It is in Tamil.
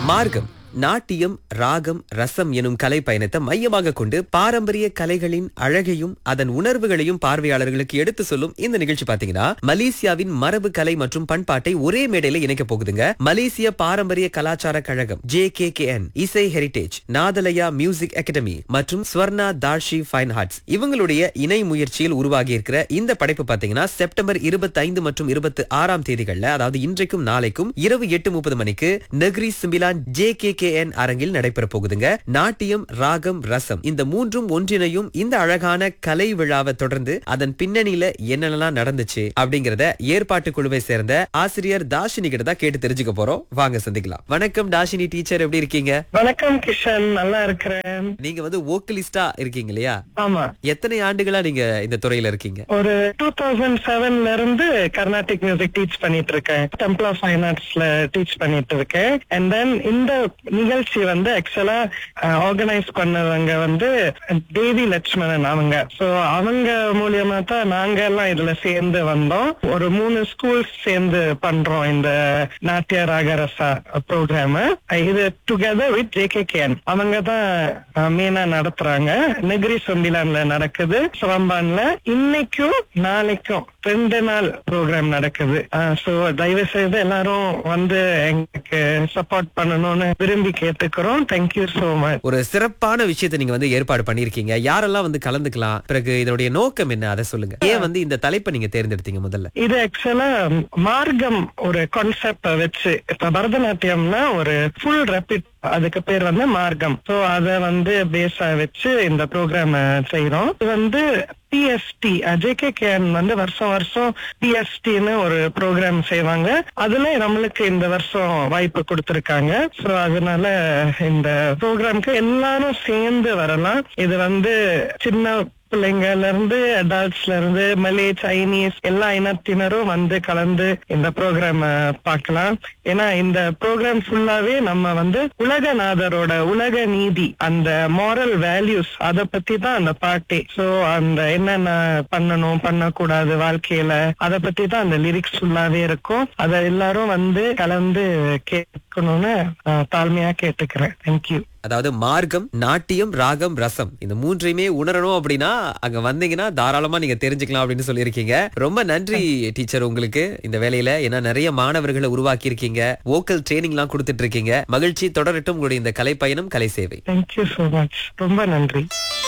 மார்க்கம் நாட்டியம் ராகம் ரசம் எனும் கலை பயணத்தை மையமாக கொண்டு பாரம்பரிய கலைகளின் அழகையும் அதன் உணர்வுகளையும் பார்வையாளர்களுக்கு எடுத்து சொல்லும் இந்த நிகழ்ச்சி பாத்தீங்கன்னா மலேசியாவின் மரபு கலை மற்றும் பண்பாட்டை ஒரே மேடையில இணைக்க போகுதுங்க மலேசிய பாரம்பரிய கலாச்சார கழகம் ஜே கே கே என் இசை ஹெரிடேஜ் நாதலயா மியூசிக் அகாடமி மற்றும் ஸ்வர்ணா தார்ஷி ஃபைன் ஆர்ட்ஸ் இவங்களுடைய இணை முயற்சியில் உருவாகி இருக்கிற இந்த படைப்பு பாத்தீங்கன்னா செப்டம்பர் இருபத்தி ஐந்து மற்றும் இருபத்தி ஆறாம் தேதிகள்ல அதாவது இன்றைக்கும் நாளைக்கும் இரவு எட்டு முப்பது மணிக்கு Negeri Sembilan J K K N அரங்கில் நடைபெற போகுதுங்க நாட்டியம் ராகம் ரசம் இந்த மூன்றும் ஒன்றிணையும் இந்த அழகான கலை விழாவை தொடர்ந்து அதன் பின்னணியில என்னென்னலாம் நடந்துச்சு அப்படிங்கறத ஏற்பாட்டு குழுவை சேர்ந்த ஆசிரியர் தாஷினி கிட்ட தான் கேட்டு தெரிஞ்சுக்க போறோம் வாங்க சந்திக்கலாம் வணக்கம் தாஷினி டீச்சர் எப்படி இருக்கீங்க வணக்கம் கிஷன் நல்லா இருக்கிறேன் நீங்க வந்து வோக்கலிஸ்டா இருக்கீங்க இல்லையா ஆமா எத்தனை ஆண்டுகளா நீங்க இந்த துறையில இருக்கீங்க ஒரு டூ தௌசண்ட் செவன்ல இருந்து கர்நாடிக் மியூசிக் டீச் பண்ணிட்டு இருக்கேன் டெம்பிள் ஆஃப் ஃபைன் ஆர்ட்ஸ்ல டீச் பண்ணிட்டு இருக்கேன் அண்ட் தென் இந்த நிகழ்ச்சி வந்து ஆக்சுவலா ஆர்கனைஸ் பண்ணவங்க வந்து தேவி லட்சுமணன் அவங்க சோ அவங்க மூலியமா தான் நாங்க எல்லாம் இதுல சேர்ந்து வந்தோம் ஒரு மூணு ஸ்கூல்ஸ் சேர்ந்து பண்றோம் இந்த நாட்டிய ராகரசா ப்ரோக்ராம் இது டுகெதர் வித் ஜேகேகேஎன் அவங்க தான் மெயினா நடத்துறாங்க நெகிரி சொம்பிலான்ல நடக்குது சிவம்பான்ல இன்னைக்கும் நாளைக்கும் ரெண்டு நாள் ப்ரோக்ராம் நடக்குது சோ தயவு செய்து எல்லாரும் வந்து எங்களுக்கு சப்போர்ட் பண்ணணும்னு விரும்பி கேட்டுக்கிறோம் தேங்க்யூ சோ மச் ஒரு சிறப்பான விஷயத்தை நீங்க வந்து ஏற்பாடு பண்ணிருக்கீங்க யாரெல்லாம் வந்து கலந்துக்கலாம் பிறகு இதனுடைய நோக்கம் என்ன அதை சொல்லுங்க ஏன் வந்து இந்த தலைப்பை நீங்க தேர்ந்தெடுத்தீங்க முதல்ல இது ஆக்சுவலா மார்க்கம் ஒரு கான்செப்ட வச்சு இப்ப பரதநாட்டியம்னா ஒரு ஃபுல் ரெப்பிட் அதுக்கு பேர் வந்து மார்க்கம் சோ அத வந்து பேஸா வச்சு இந்த ப்ரோக்ராம் செய்யறோம் இது வந்து பிஎஸ்டி ஜேகேகேஎன் வந்து வருஷம் வருஷம் பிஎஸ்டின்னு ஒரு ப்ரோக்ராம் செய்வாங்க அதுல நம்மளுக்கு இந்த வருஷம் வாய்ப்பு கொடுத்திருக்காங்க சோ அதனால இந்த ப்ரோக்ராம்க்கு எல்லாரும் சேர்ந்து வரலாம் இது வந்து சின்ன பிள்ளைங்கள்ல இருந்து அடல்ட்ஸ்ல இருந்து மலே சைனீஸ் எல்லா இனத்தினரும் வந்து கலந்து இந்த ப்ரோக்ராம் பார்க்கலாம் ஏன்னா இந்த ப்ரோக்ராம் ஃபுல்லாவே நம்ம வந்து உலகநாதரோட உலக நீதி அந்த மாரல் வேல்யூஸ் அத பத்தி தான் அந்த பாட்டே சோ அந்த என்னென்ன பண்ணணும் பண்ணக்கூடாது வாழ்க்கையில அத பத்தி தான் அந்த லிரிக்ஸ் ஃபுல்லாவே இருக்கும் அத எல்லாரும் வந்து கலந்து கேட்கணும்னு அஹ், தாழ்மையா கேட்டுக்கிறேன் தேங்க்யூ அதாவது மார்க்கம் நாட்டியம் ராகம் ரசம் இந்த மூன்றையுமே உணரணும் அப்படின்னா அங்க வந்தீங்கன்னா தாராளமா நீங்க தெரிஞ்சுக்கலாம் அப்படின்னு சொல்லியிருக்கீங்க ரொம்ப நன்றி டீச்சர் உங்களுக்கு இந்த வேலையில ஏன்னா நிறைய மாணவர்களை உருவாக்கி இருக்கீங்க வோக்கல் ட்ரைனிங் எல்லாம் கொடுத்துட்டு இருக்கீங்க மகிழ்ச்சி தொடரட்டும் உங்களுடைய இந்த கலை பயணம் கலை சேவை தேங்க்யூ சோ மச் ரொம்ப நன்றி